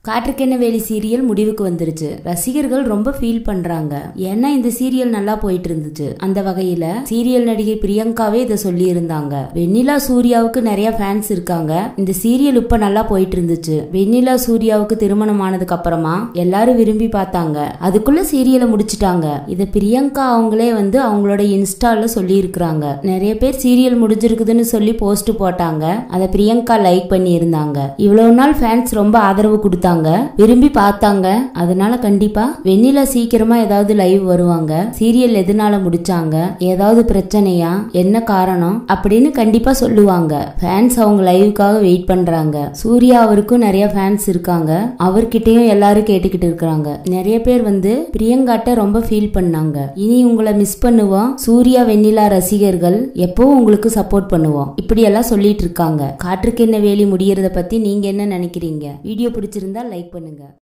காற்றுக்கென்ன வேலி சீரியல் முடிவுக்கு வந்துருச்சு ரசிகர்கள் ரொம்ப ஃபீல் பண்றாங்க ஏன்னா இந்த சீரியல் நல்லா போயிட்டு இருந்துச்சு அந்த வகையில சீரியல் நடிகை பிரியங்காவே இதை சொல்லி இருந்தாங்க வெண்ணிலா சூர்யாவுக்கு நிறைய ஃபேன்ஸ் இருக்காங்க இந்த சீரியல் இப்ப நல்லா போயிட்டு இருந்துச்சு வெண்ணிலா சூர்யாவுக்கு திருமணம் ஆனதுக்கு அப்புறமா எல்லாரும் விரும்பி பார்த்தாங்க அதுக்குள்ள சீரியலை முடிச்சிட்டாங்க இதை பிரியங்கா அவங்களே வந்து அவங்களோட இன்ஸ்டால சொல்லி இருக்கிறாங்க நிறைய பேர் சீரியல் முடிஞ்சிருக்குதுன்னு சொல்லி போஸ்ட் போட்டாங்க அதை பிரியங்கா லைக் பண்ணி இருந்தாங்க இவ்வளவு நாள் ஃபேன்ஸ் ரொம்ப ஆதரவு கொடுத்தாங்க விரும்பி பார்த்தாங்க அதனால கண்டிப்பா வெண்ணிலா சீக்கிரமா ஏதாவது லைவ் வருவாங்க சீரியல் எதனால முடிச்சாங்க ஏதாவது பிரச்சனையா என்ன காரணம் அப்படின்னு கண்டிப்பா சொல்லுவாங்க ஃபேன்ஸ் அவங்க லைவுக்காக வெயிட் பண்றாங்க சூர்யா அவருக்கும் நிறைய ஃபேன்ஸ் இருக்காங்க அவர்கிட்டயும் எல்லாரும் கேட்டுக்கிட்டு இருக்காங்க நிறைய பேர் வந்து பிரியங்காட்ட ரொம்ப ஃபீல் பண்ணாங்க இனி உங்களை மிஸ் பண்ணுவோம் சூர்யா வெண்ணிலா ரசிகர்கள் எப்பவும் உங்களுக்கு சப்போர்ட் பண்ணுவோம் இப்படி எல்லாம் சொல்லிட்டு இருக்காங்க காற்றுக்கு என்ன வேலி முடியறத பத்தி நீங்க என்ன நினைக்கிறீங்க வீடியோ பிடிச்சிருந்தா லைக் பண்ணுங்க